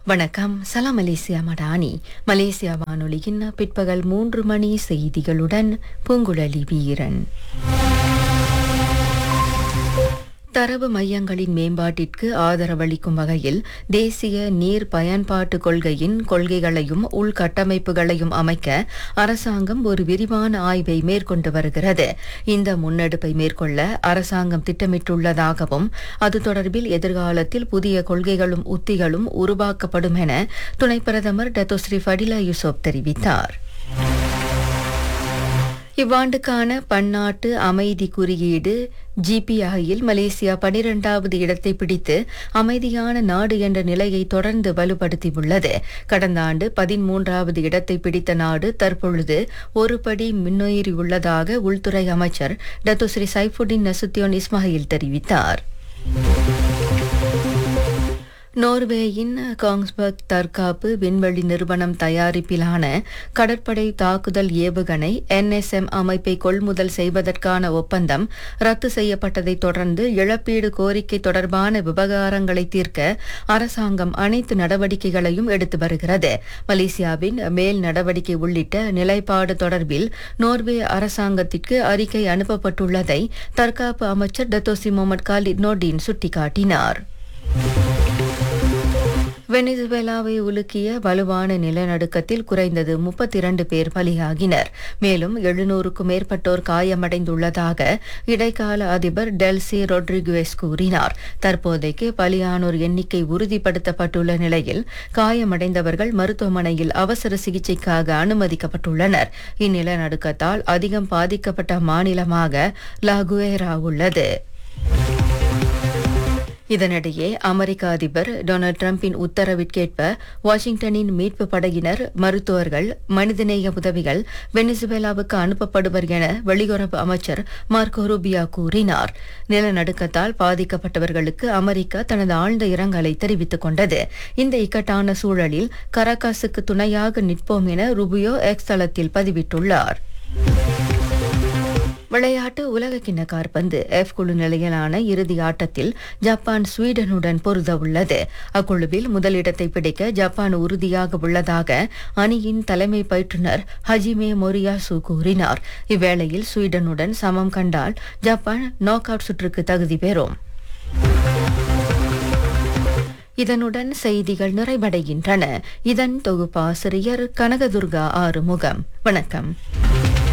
வணக்கம் சலாம் Malaysia Madani Malaysia வானொலியின் பிற்பகல் மூன்று மணி செய்திகளுடன் பூங்குழலி வீரன் தரவு மையங்களின் மேம்பாட்டிற்கு ஆதரவளிக்கும் வகையில் தேசிய நீர் பயன்பாட்டு கொள்கையின் கொள்கைகளையும் உள்கட்டமைப்புகளையும் அமைக்க அரசாங்கம் ஒரு விரிவான ஆய்வை மேற்கொண்டு வருகிறது இந்த முன்னெடுப்பை மேற்கொள்ள அரசாங்கம் திட்டமிட்டுள்ளதாகவும் அது தொடர்பில் எதிர்காலத்தில் புதிய கொள்கைகளும் உத்திகளும் உருவாக்கப்படும் என துணை பிரதமர் டத்தோஸ்ரீ ஃபடிலா யூசுப் தெரிவித்தார் இவ்வாண்டுக்கான பன்னாட்டு அமைதி குறியீடு ஜிபிஐயில் மலேசியா பனிரெண்டாவது இடத்தை பிடித்து அமைதியான நாடு என்ற நிலையை தொடர்ந்து வலுப்படுத்தியுள்ளது கடந்த ஆண்டு பதிமூன்றாவது இடத்தை பிடித்த நாடு தற்பொழுது ஒரு படி முன்னேறியுள்ளதாக உள்துறை அமைச்சர் டத்துஸ்ரீ சைஃபுடின் நசுத்தியோன் இஸ்மாயில் தெரிவித்தார் நோர்வேயின் காங்ஸ்பர்க் தற்காப்பு விண்வெளி நிறுவனம் தயாரிப்பிலான கடற்படை தாக்குதல் ஏவுகணை என்எஸ்எம் அமைப்பை கொள்முதல் செய்வதற்கான ஒப்பந்தம் ரத்து செய்யப்பட்டதைத் தொடர்ந்து இழப்பீடு கோரிக்கை தொடர்பான விவகாரங்களை தீர்க்க அரசாங்கம் அனைத்து நடவடிக்கைகளையும் எடுத்து வருகிறது மலேசியாவின் மேல் நடவடிக்கை உள்ளிட்ட நிலைப்பாடு தொடர்பில் நோர்வே அரசாங்கத்திற்கு அறிக்கை அனுப்பப்பட்டுள்ளதை தற்காப்பு அமைச்சர் டத்தோசி முகமது காலித் நோர்டின் சுட்டிக்காட்டினார் வெனிசுவேலாவை உலுக்கிய வலுவான நிலநடுக்கத்தில் குறைந்தது முப்பத்தி இரண்டு பேர் பலியாகினர் மேலும் எழுநூறுக்கும் மேற்பட்டோர் காயமடைந்துள்ளதாக இடைக்கால அதிபர் டெல்சி ரொட்ரிகுவேஸ் கூறினார் தற்போதைக்கு பலியானோர் எண்ணிக்கை உறுதிப்படுத்தப்பட்டுள்ள நிலையில் காயமடைந்தவர்கள் மருத்துவமனையில் அவசர சிகிச்சைக்காக அனுமதிக்கப்பட்டுள்ளனர் இந்நிலநடுக்கத்தால் அதிகம் பாதிக்கப்பட்ட மாநிலமாக லாகுவேரா உள்ளது இதனிடையே அமெரிக்க அதிபர் டொனால்டு டிரம்பின் உத்தரவிற்கேற்ப வாஷிங்டனின் மீட்பு படையினர் மருத்துவர்கள் மனிதநேய உதவிகள் வெனிசுவேலாவுக்கு அனுப்பப்படுவர் என வெளியுறவு அமைச்சர் மார்க்கோ ரூபியா கூறினார் நிலநடுக்கத்தால் பாதிக்கப்பட்டவர்களுக்கு அமெரிக்கா தனது ஆழ்ந்த இரங்கலை தெரிவித்துக் கொண்டது இந்த இக்கட்டான சூழலில் கராகாசுக்கு துணையாக நிற்போம் என ரூபியோ எக்ஸ் தளத்தில் பதிவிட்டுள்ளார் விளையாட்டு உலகக்கிண்ண காற்பந்து எஃப் குழு நிலையிலான இறுதி ஆட்டத்தில் ஜப்பான் ஸ்வீடனுடன் பொருத உள்ளது அக்குழுவில் முதலிடத்தை பிடிக்க ஜப்பான் உறுதியாக உள்ளதாக அணியின் தலைமை பயிற்றுனர் ஹஜிமே மொரியாசு கூறினார் இவ்வேளையில் ஸ்வீடனுடன் சமம் கண்டால் ஜப்பான் நாக் அவுட் சுற்றுக்கு தகுதி பெறும் இதனுடன் செய்திகள் நிறைவடைகின்றன இதன் தொகுப்பாசிரியர் கனகதுர்கா ஆறுமுகம் வணக்கம்